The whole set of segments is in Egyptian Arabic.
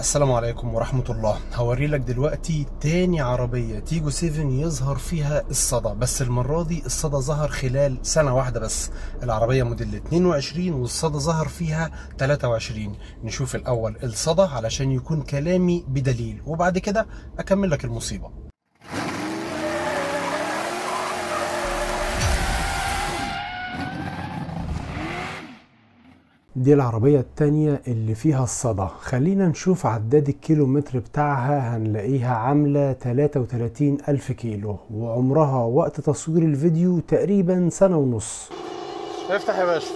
السلام عليكم ورحمة الله هوري لك دلوقتي تاني عربية تيجو 7 يظهر فيها الصدى بس المرة دي الصدى ظهر خلال سنة واحدة بس العربية موديل 22 والصدى ظهر فيها 23 نشوف الأول الصدى علشان يكون كلامي بدليل وبعد كده أكمل لك المصيبة دي العربية التانية اللي فيها الصدى خلينا نشوف عداد الكيلومتر بتاعها هنلاقيها عاملة 33 ألف كيلو وعمرها وقت تصوير الفيديو تقريبا سنة ونص افتح يا باشا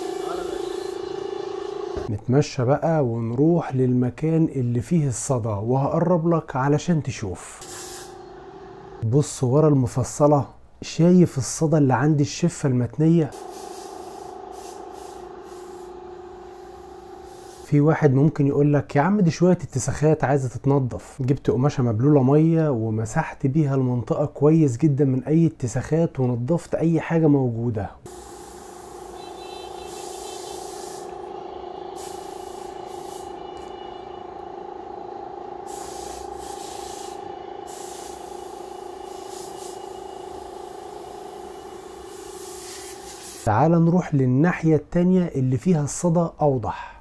نتمشى بقى ونروح للمكان اللي فيه الصدى وهقرب لك علشان تشوف بص ورا المفصلة شايف الصدى اللي عند الشفة المتنية في واحد ممكن يقول لك يا عم دي شويه اتساخات عايزه تتنضف جبت قماشه مبلوله ميه ومسحت بيها المنطقه كويس جدا من اي اتساخات ونضفت اي حاجه موجوده تعال نروح للناحية التانية اللي فيها الصدى أوضح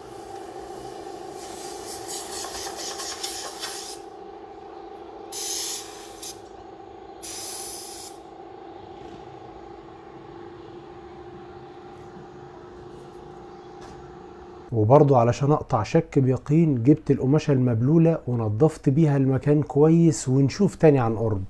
وبرضو علشان اقطع شك بيقين جبت القماشة المبلولة ونضفت بيها المكان كويس ونشوف تاني عن قرب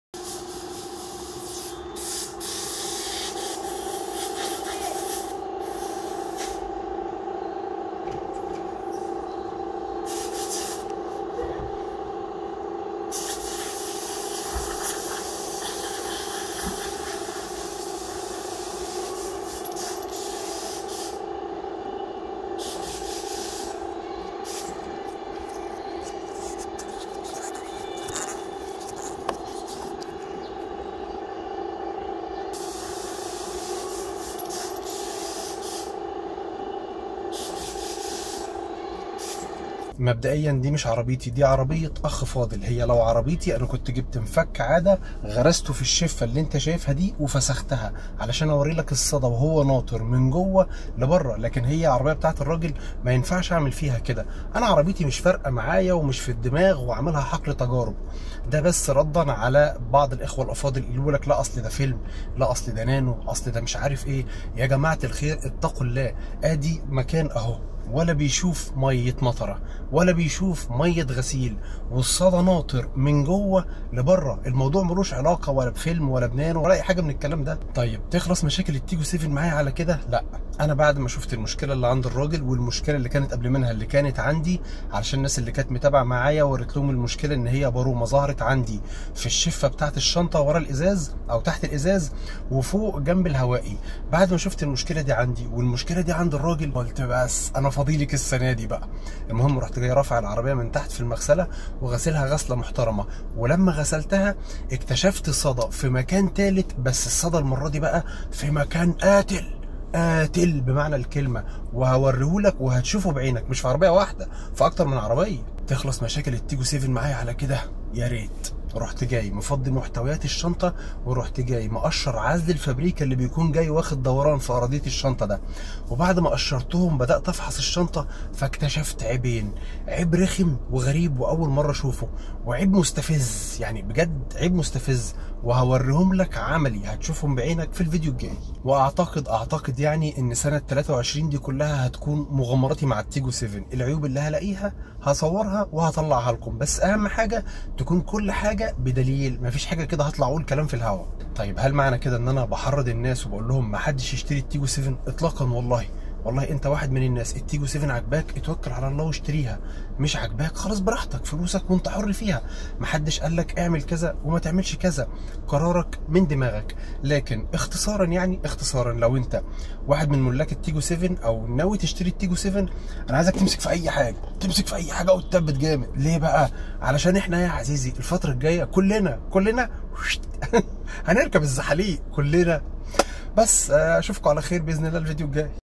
مبدئيا دي مش عربيتي دي عربية أخ فاضل هي لو عربيتي أنا كنت جبت مفك عادة غرسته في الشفة اللي أنت شايفها دي وفسختها علشان أوري لك الصدى وهو ناطر من جوه لبره لكن هي عربية بتاعت الراجل ما ينفعش أعمل فيها كده أنا عربيتي مش فارقة معايا ومش في الدماغ وعاملها حقل تجارب ده بس ردا على بعض الإخوة الأفاضل اللي يقولوا لك لا أصل ده فيلم لا أصل ده نانو أصل ده مش عارف إيه يا جماعة الخير اتقوا الله آدي مكان أهو ولا بيشوف ميه مطره ولا بيشوف ميه غسيل والصدى ناطر من جوه لبره الموضوع ملوش علاقه ولا بفيلم ولا بنانو ولا اي حاجه من الكلام ده طيب تخلص مشاكل التيجو 7 معايا على كده لا انا بعد ما شفت المشكله اللي عند الراجل والمشكله اللي كانت قبل منها اللي كانت عندي علشان الناس اللي كانت متابعه معايا وريت لهم المشكله ان هي برومه ظهرت عندي في الشفه بتاعه الشنطه ورا الازاز او تحت الازاز وفوق جنب الهوائي بعد ما شفت المشكله دي عندي والمشكله دي عند الراجل قلت بس انا فضيلك السنه دي بقى المهم رحت جاي رافع العربيه من تحت في المغسله وغسلها غسله محترمه ولما غسلتها اكتشفت صدى في مكان تالت بس الصدى المره دي بقى في مكان قاتل قاتل بمعنى الكلمه وهوريهولك وهتشوفه بعينك مش في عربيه واحده في اكتر من عربيه تخلص مشاكل التيجو 7 معايا على كده يا ريت رحت جاي مفضي محتويات الشنطة ورحت جاي مقشر عزل الفابريكا اللي بيكون جاي واخد دوران في أراضية الشنطة ده وبعد ما قشرتهم بدأت أفحص الشنطة فاكتشفت عيبين عيب رخم وغريب وأول مرة أشوفه وعيب مستفز يعني بجد عيب مستفز وهوريهم لك عملي هتشوفهم بعينك في الفيديو الجاي واعتقد اعتقد يعني ان سنه 23 دي كلها هتكون مغامراتي مع التيجو 7 العيوب اللي هلاقيها هصورها وهطلعها لكم بس اهم حاجه تكون كل حاجه بدليل مفيش حاجه كده هطلع اقول كلام في الهوا طيب هل معنى كده ان انا بحرض الناس وبقول لهم ما حدش يشتري التيجو 7 اطلاقا والله والله انت واحد من الناس التيجو 7 عجباك اتوكل على الله واشتريها مش عجباك خلاص براحتك فلوسك وانت حر فيها محدش قال لك اعمل كذا وما تعملش كذا قرارك من دماغك لكن اختصارا يعني اختصارا لو انت واحد من ملاك التيجو 7 او ناوي تشتري التيجو 7 انا عايزك تمسك في اي حاجه تمسك في اي حاجه وتثبت جامد ليه بقى علشان احنا يا عزيزي الفتره الجايه كلنا كلنا هنركب الزحاليق كلنا بس اشوفكم على خير باذن الله الفيديو الجاي